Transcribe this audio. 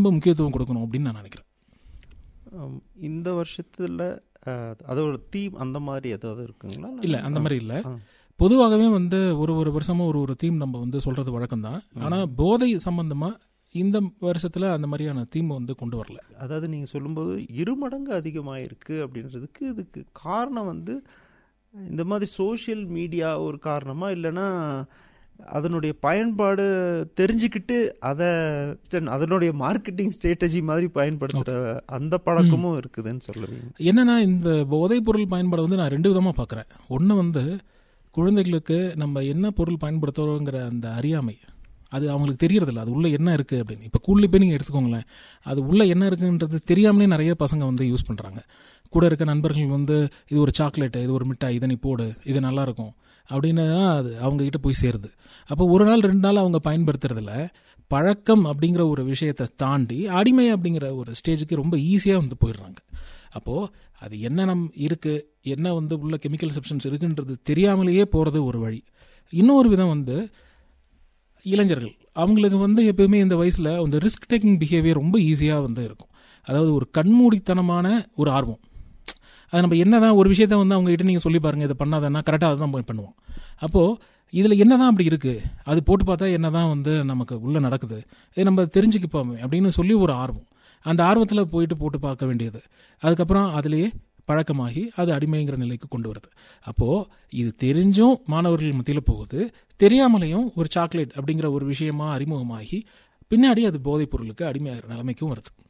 ரொம்ப முக்கியத்துவம் கொடுக்கணும் அப்படின்னு நான் நினைக்கிறேன் ஆம், இந்த வருஷத்துல அஹ், அதோட தீம் அந்த மாதிரி ஏதாவது இருக்குங்களா இல்லை அந்த மாதிரி இல்லை ஆ. பொதுவாகவே வந்து ஒரு ஒரு வருஷமும் ஒரு ஒரு தீம் நம்ம வந்து சொல்றது வழக்கம் தான் ஆனால் போதை சம்பந்தமா இந்த வருஷத்துல அந்த மாதிரியான தீம் வந்து கொண்டு வரல அதாவது நீங்கள் சொல்லும்போது இரு மடங்கு அதிகமாயிருக்கு அப்படின்றதுக்கு இதுக்கு காரணம் வந்து இந்த மாதிரி சோஷியல் மீடியா ஒரு காரணமா இல்லைன்னா அதனுடைய பயன்பாடு தெரிஞ்சுக்கிட்டு அதை அதனுடைய மார்க்கெட்டிங் ஸ்ட்ராட்டஜி மாதிரி பயன்படுத்துகிற அந்த பழக்கமும் இருக்குதுன்னு சொல்லுவீங்க என்னன்னா இந்த போதைப் பொருள் பயன்பாடு வந்து நான் ரெண்டு விதமா பார்க்குறேன் ஒன்று வந்து குழந்தைகளுக்கு நம்ம என்ன பொருள் பயன்படுத்துறோங்கிற அந்த அறியாமை அது அவங்களுக்கு தெரியறதில்ல அது உள்ள என்ன இருக்கு அப்படின்னு இப்போ கூல்லி போய் நீங்கள் எடுத்துக்கோங்களேன் அது உள்ள என்ன இருக்குன்றது தெரியாமலே நிறைய பசங்க வந்து யூஸ் பண்றாங்க கூட இருக்க நண்பர்கள் வந்து இது ஒரு சாக்லேட்டு இது ஒரு மிட்டாய் இதை நீ போடு இது நல்லா இருக்கும் அப்படின்னு தான் அது அவங்க கிட்ட போய் சேருது அப்போ ஒரு நாள் ரெண்டு நாள் அவங்க பயன்படுத்துறதுல பழக்கம் அப்படிங்கிற ஒரு விஷயத்தை தாண்டி அடிமை அப்படிங்கிற ஒரு ஸ்டேஜுக்கு ரொம்ப ஈஸியாக வந்து போயிடுறாங்க அப்போது அது என்ன நம் இருக்கு என்ன வந்து உள்ள கெமிக்கல் சப்ஸ்டன்ஸ் இருக்குன்றது தெரியாமலேயே போகிறது ஒரு வழி இன்னொரு விதம் வந்து இளைஞர்கள் அவங்களுக்கு வந்து எப்பயுமே இந்த வயசில் அந்த ரிஸ்க் டேக்கிங் பிஹேவியர் ரொம்ப ஈஸியாக வந்து இருக்கும் அதாவது ஒரு கண்மூடித்தனமான ஒரு ஆர்வம் அது நம்ம என்னதான் ஒரு விஷயத்த வந்து அவங்க கிட்ட நீங்கள் சொல்லி பாருங்க இதை பண்ணாதன்னா கரெக்டாக அதை தான் போய் பண்ணுவோம் அப்போது இதில் என்னதான் அப்படி இருக்குது அது போட்டு பார்த்தா என்னதான் வந்து நமக்கு உள்ளே நடக்குது இது நம்ம தெரிஞ்சுக்கிப்போமே அப்படின்னு சொல்லி ஒரு ஆர்வம் அந்த ஆர்வத்தில் போயிட்டு போட்டு பார்க்க வேண்டியது அதுக்கப்புறம் அதுலேயே பழக்கமாகி அது அடிமைங்கிற நிலைக்கு கொண்டு வருது அப்போது இது தெரிஞ்சும் மாணவர்கள் மத்தியில் போகுது தெரியாமலேயும் ஒரு சாக்லேட் அப்படிங்கிற ஒரு விஷயமா அறிமுகமாகி பின்னாடி அது போதைப் பொருளுக்கு அடிமையாகிற நிலைமைக்கும் வருது